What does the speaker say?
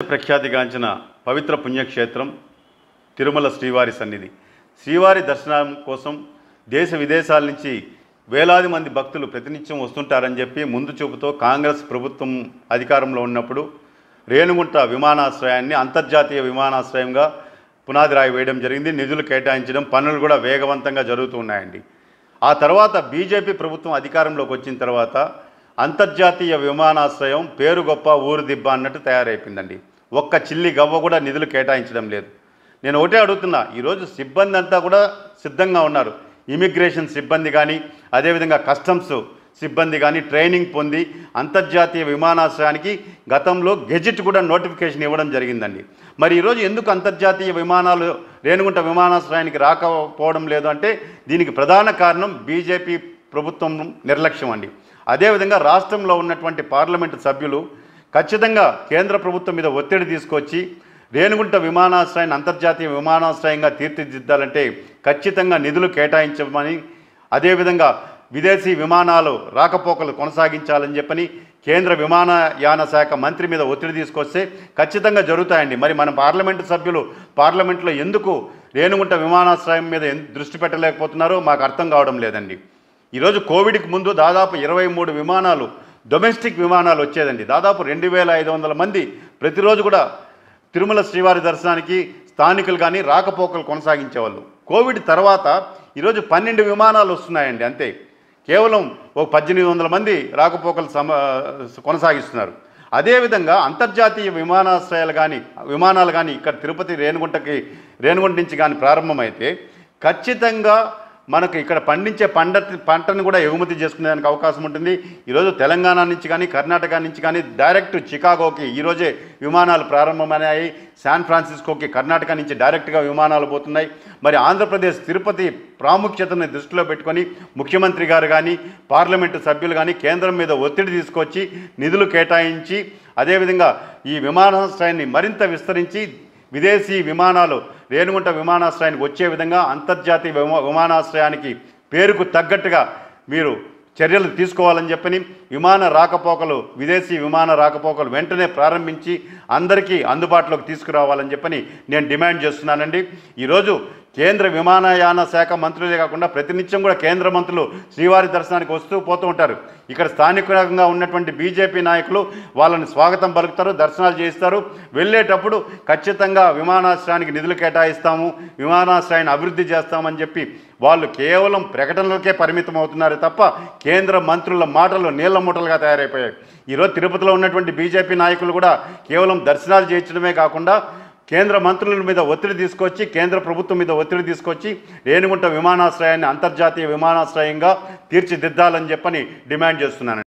ప్రఖ్యాతిగాంచిన పవిత్ర పుణ్యక్షేత్రం తిరుమల శ్రీవారి సన్నిధి శ్రీవారి దర్శనం కోసం దేశ విదేశాల నుంచి వేలాది మంది భక్తులు ప్రతినిత్యం వస్తుంటారని చెప్పి ముందు చూపుతో కాంగ్రెస్ ప్రభుత్వం అధికారంలో ఉన్నప్పుడు రేణుగుంట విమానాశ్రయాన్ని అంతర్జాతీయ విమానాశ్రయంగా పునాది రాయి వేయడం జరిగింది నిధులు కేటాయించడం పనులు కూడా వేగవంతంగా జరుగుతూ ఉన్నాయండి ఆ తర్వాత బీజేపీ ప్రభుత్వం అధికారంలోకి వచ్చిన తర్వాత అంతర్జాతీయ విమానాశ్రయం పేరు గొప్ప ఊరు దిబ్బ అన్నట్టు తయారైపోయిందండి ఒక్క చిల్లి గవ్వ కూడా నిధులు కేటాయించడం లేదు నేను ఒకటే అడుగుతున్నా ఈరోజు సిబ్బంది అంతా కూడా సిద్ధంగా ఉన్నారు ఇమిగ్రేషన్ సిబ్బంది కానీ అదేవిధంగా కస్టమ్స్ సిబ్బంది కానీ ట్రైనింగ్ పొంది అంతర్జాతీయ విమానాశ్రయానికి గతంలో గెజిట్ కూడా నోటిఫికేషన్ ఇవ్వడం జరిగిందండి మరి ఈరోజు ఎందుకు అంతర్జాతీయ విమానాలు రేణుగుంట విమానాశ్రయానికి రాకపోవడం లేదు అంటే దీనికి ప్రధాన కారణం బీజేపీ ప్రభుత్వం నిర్లక్ష్యం అండి అదేవిధంగా రాష్ట్రంలో ఉన్నటువంటి పార్లమెంటు సభ్యులు ఖచ్చితంగా కేంద్ర ప్రభుత్వం మీద ఒత్తిడి తీసుకొచ్చి రేణుగుంట విమానాశ్రయాన్ని అంతర్జాతీయ విమానాశ్రయంగా తీర్చిదిద్దాలంటే ఖచ్చితంగా నిధులు కేటాయించమని అదేవిధంగా విదేశీ విమానాలు రాకపోకలు కొనసాగించాలని చెప్పని కేంద్ర విమానయాన శాఖ మంత్రి మీద ఒత్తిడి తీసుకొస్తే ఖచ్చితంగా జరుగుతాయండి మరి మన పార్లమెంటు సభ్యులు పార్లమెంట్లో ఎందుకు రేణుగుంట విమానాశ్రయం మీద ఎన్- దృష్టి పెట్టలేకపోతున్నారో మాకు అర్థం కావడం లేదండి ఈరోజు కోవిడ్కి ముందు దాదాపు ఇరవై మూడు విమానాలు డొమెస్టిక్ విమానాలు వచ్చేదండి దాదాపు రెండు వేల ఐదు వందల మంది ప్రతిరోజు కూడా తిరుమల శ్రీవారి దర్శనానికి స్థానికులు కానీ రాకపోకలు కొనసాగించేవాళ్ళు కోవిడ్ తర్వాత ఈరోజు పన్నెండు విమానాలు వస్తున్నాయండి అంతే కేవలం ఒక పద్దెనిమిది వందల మంది రాకపోకలు సమ కొనసాగిస్తున్నారు అదేవిధంగా అంతర్జాతీయ విమానాశ్రయాలు కానీ విమానాలు కానీ ఇక్కడ తిరుపతి రేణుగుంటకి రేణుగుంట నుంచి కానీ ప్రారంభమైతే ఖచ్చితంగా మనకు ఇక్కడ పండించే పంట పంటను కూడా ఎగుమతి చేసుకునేదానికి అవకాశం ఉంటుంది ఈరోజు తెలంగాణ నుంచి కానీ కర్ణాటక నుంచి కానీ డైరెక్ట్ చికాగోకి ఈరోజే విమానాలు ప్రారంభమయ్యాయి శాన్ ఫ్రాన్సిస్కోకి కర్ణాటక నుంచి డైరెక్ట్గా విమానాలు పోతున్నాయి మరి ఆంధ్రప్రదేశ్ తిరుపతి ప్రాముఖ్యతను దృష్టిలో పెట్టుకొని ముఖ్యమంత్రి గారు కానీ పార్లమెంటు సభ్యులు కానీ కేంద్రం మీద ఒత్తిడి తీసుకొచ్చి నిధులు కేటాయించి అదేవిధంగా ఈ విమానాశ్రయాన్ని మరింత విస్తరించి విదేశీ విమానాలు రేణుగుంట విమానాశ్రయానికి వచ్చే విధంగా అంతర్జాతీయ విమా విమానాశ్రయానికి పేరుకు తగ్గట్టుగా మీరు చర్యలు తీసుకోవాలని చెప్పని విమాన రాకపోకలు విదేశీ విమాన రాకపోకలు వెంటనే ప్రారంభించి అందరికీ అందుబాటులోకి తీసుకురావాలని చెప్పని నేను డిమాండ్ చేస్తున్నానండి ఈరోజు కేంద్ర విమానయాన శాఖ మంత్రులే కాకుండా ప్రతినిత్యం కూడా కేంద్ర మంత్రులు శ్రీవారి దర్శనానికి వస్తూ పోతూ ఉంటారు ఇక్కడ స్థానికంగా ఉన్నటువంటి బీజేపీ నాయకులు వాళ్ళని స్వాగతం పలుకుతారు దర్శనాలు చేయిస్తారు వెళ్ళేటప్పుడు ఖచ్చితంగా విమానాశ్రయానికి నిధులు కేటాయిస్తాము విమానాశ్రయాన్ని అభివృద్ధి చేస్తామని చెప్పి వాళ్ళు కేవలం ప్రకటనలకే పరిమితం అవుతున్నారు తప్ప కేంద్ర మంత్రుల మాటలు నీళ్ల మూటలుగా తయారైపోయాయి ఈరోజు తిరుపతిలో ఉన్నటువంటి బీజేపీ నాయకులు కూడా కేవలం దర్శనాలు చేయించడమే కాకుండా కేంద్ర మంత్రుల మీద ఒత్తిడి తీసుకొచ్చి కేంద్ర ప్రభుత్వం మీద ఒత్తిడి తీసుకొచ్చి రేణుగుంట విమానాశ్రయాన్ని అంతర్జాతీయ విమానాశ్రయంగా తీర్చిదిద్దాలని చెప్పని డిమాండ్ చేస్తున్నాను